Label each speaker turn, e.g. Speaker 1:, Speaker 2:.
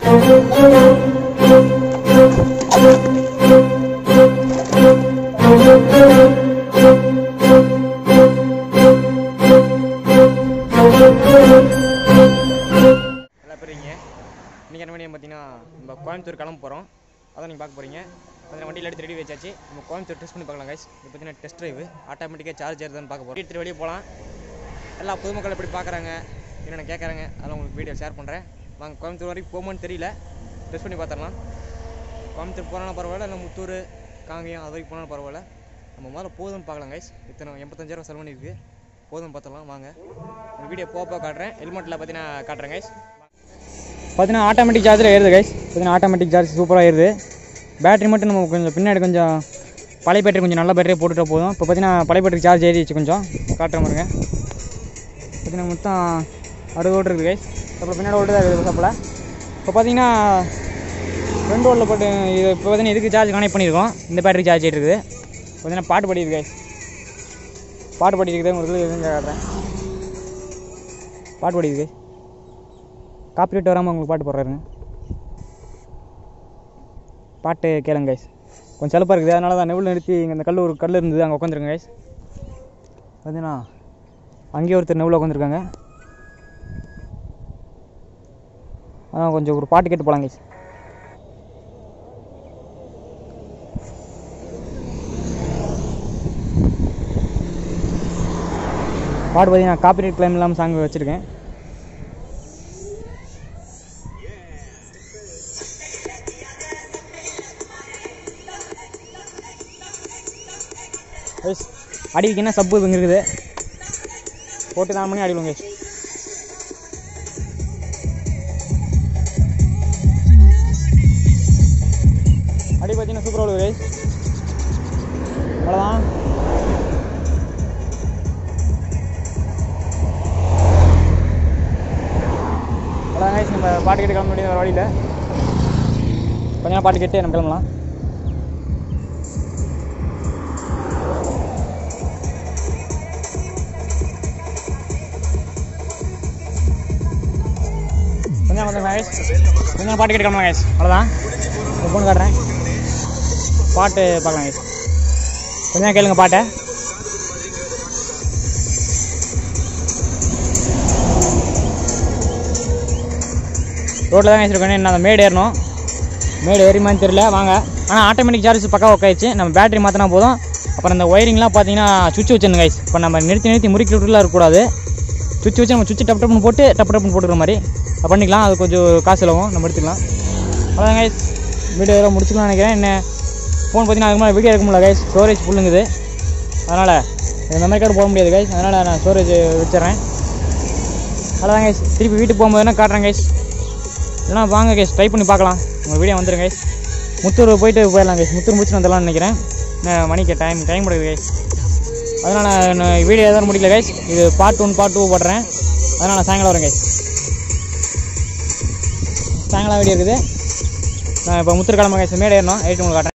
Speaker 1: நல்லா போகிறீங்க இன்றைக்கி என்ன பண்ணி பார்த்தீங்கன்னா நம்ம கோயம்புத்தூர் கிளம்ப போகிறோம் அதான் நீங்கள் பார்க்க போகிறீங்க அதில் வண்டியில் எடுத்து ரெடி வச்சாச்சு நம்ம கோயம்புத்தூர் டெஸ்ட் பண்ணி பார்க்கலாம் கைஸ் இது பார்த்தீங்கன்னா டெஸ்ட் டிரைவ் ஆட்டோமேட்டிக்காக சார்ஜ் ஏறுதான்னு பார்க்க போகிறோம் எடுத்துட்டு வெளியே போகலாம் எல்லா பொதுமக்கள் எப்படி பார்க்குறாங்க என்னென்ன கேட்குறாங்க அதெல்லாம் உங்களுக்கு வீடியோ ஷேர் பண்ணுறேன் வாங்க கோயம்புத்தூர் வரைக்கும் போகுமான்னு தெரியல டெஸ்ட் பண்ணி பார்த்துடலாம் கோயம்புத்தூர் போனாலும் பரவாயில்ல இல்லை முத்தூர் காங்கேயம் அது வரைக்கும் போனாலும் பரவாயில்ல நம்ம முதல்ல போதும்னு பார்க்கலாம் கைஸ் இத்தனை எண்பத்தஞ்சாயிரம் செலவு பண்ணியிருக்கு போதும் பார்த்துடலாம் வாங்க இந்த வீடியோ போக போக காட்டுறேன் ஹெல்மெட்டில் பார்த்தீங்கன்னா காட்டுறேன் கைஸ் பார்த்தீங்கன்னா ஆட்டோமேட்டிக் சார்ஜில் ஏறுது கைஸ் பார்த்தீங்கன்னா ஆட்டோமேட்டிக் சார்ஜ் சூப்பராக ஏறுது பேட்டரி மட்டும் நம்ம கொஞ்சம் பின்னாடி கொஞ்சம் பழைய பேட்டரி கொஞ்சம் நல்ல பேட்டரியே போட்டுட்டா போதும் இப்போ பார்த்தீங்கன்னா பழைய பேட்டரி சார்ஜ் ஏறிச்சு கொஞ்சம் காட்டுற பாருங்க பார்த்தீங்கன்னா மொத்தம் அறுபது ஓட்டு இருக்குது கைஸ் அப்புறம் பின்னாடி ஓட்டு தான் இருக்குது சப்பில் இப்போ பார்த்தீங்கன்னா ரெண்டு ஓட்டில் போட்டு இது இப்போ பார்த்தீங்கன்னா இதுக்கு சார்ஜ் கனெக்ட் பண்ணியிருக்கோம் இந்த பேட்டரி சார்ஜ் ஆகிட்டு இருக்குது பார்த்தீங்கன்னா பாட்டு பாடிருக்கு கைஸ் பாட்டு பாடி இருக்குது உங்களுக்கு எதுவும் காட்டுறேன் பாட்டு பாடி இருக்கு காப்பிரைட் வராமல் உங்களுக்கு பாட்டு போடுறாருங்க பாட்டு கேளுங்க கைஸ் கொஞ்சம் செலப்பாக இருக்குது அதனால தான் நெவில் நிறுத்தி இங்கே இந்த கல் ஒரு கல் இருந்தது அங்கே உட்காந்துருங்க கைஸ் பார்த்தீங்கன்னா அங்கேயே ஒருத்தர் நெவில் உட்காந்துருக்காங்க அதான் கொஞ்சம் ஒரு பாட்டு கேட்டு போகலாம் கைஸ் பாட்டு பார்த்தீங்கன்னா காப்பிரைட் கிளைம் இல்லாமல் சாங் வச்சுருக்கேன் எஸ் அடி வைக்கணும் சப்பு இங்கே இருக்குது போட்டு நாலு மணி அடிவிடுங்க அடி பார்த்தீங்கன்னா சூப்பராக விழுது guys. அவ்வளோதான் அவ்வளோதான் guys, நம்ம பாட்டு கேட்டு கிளம்ப வேண்டியது வேறு வழியில் கொஞ்ச நேரம் பாட்டு கேட்டு நம்ம கிளம்பலாம் கொஞ்சம் கொஞ்சம் guys. கொஞ்ச நேரம் பாட்டு கேட்டு கிளம்பலாம் guys. அவ்வளோதான் ஒரு ஃபோன் காட்டுறேன் பாட்டு பார்க்கலாம் guys. கொஞ்ச நேரம் கேளுங்க பாட்டை ரோட்டில் தான் வச்சுருக்கோம் என்ன அந்த மேடு ஏறணும் மேடு ஏறிமான்னு தெரியல வாங்க ஆனால் ஆட்டோமேட்டிக் சார்ஜ் பக்கா உட்காயிச்சு நம்ம பேட்டரி மாற்றினா போதும் அப்புறம் இந்த ஒயரிங்லாம் பார்த்தீங்கன்னா சுவிட்ச் வச்சிருந்த கைஸ் இப்போ நம்ம நிறுத்தி நிறுத்தி முறுக்கி விட்டுலாம் இருக்கக்கூடாது சுவிட்ச் வச்சு நம்ம சுவிட்ச் டப் டப்னு போட்டு டப் டப்னு போட்டுக்கிற மாதிரி அது பண்ணிக்கலாம் அது கொஞ்சம் காசு செலவும் நம்ம எடுத்துக்கலாம் அவ்வளோதான் கைஸ் வீடியோ எல்லாம் முடிச்சுக்கலாம் நினைக்கிறேன் என்ன ஃபோன் பார்த்தீங்கன்னா அதுக்கு மேலே வீடியோ எடுக்க முடியல கைஸ் ஸ்டோரேஜ் ஃபுல்லுங்குது அதனால் மெமரி கார்டு போட முடியாது கைஸ் அதனால் நான் ஸ்டோரேஜ் வச்சிடுறேன் அவ்வளோதான் கைஸ் திருப்பி வீட்டுக்கு போகும்போது என்ன காட்டுறேன் கைஸ் இல்லைனா வாங்க கைஸ் ட்ரை பண்ணி பார்க்கலாம் உங்கள் வீடியோ வந்துடும் கைஸ் முத்தூர் போயிட்டு போயிடலாம் கைஸ் முத்தூர் முடிச்சுட்டு வந்துடலாம்னு நினைக்கிறேன் என்ன மணிக்கு டைம் டைம் கொடுக்குது கைஸ் அதனால் நான் வீடியோ எதாவது முடிக்கல கைஸ் இது பார்ட் ஒன் பார்ட் டூ போடுறேன் அதனால் நான் சாயங்காலம் வரேன் கைஸ் சாயங்காலம் வீடியோ இருக்குது நான் இப்போ முத்தூர் கிளம்ப கைஸ் மேடை ஏறணும் எயிட் உங்களுக்கு காட்டுறேன்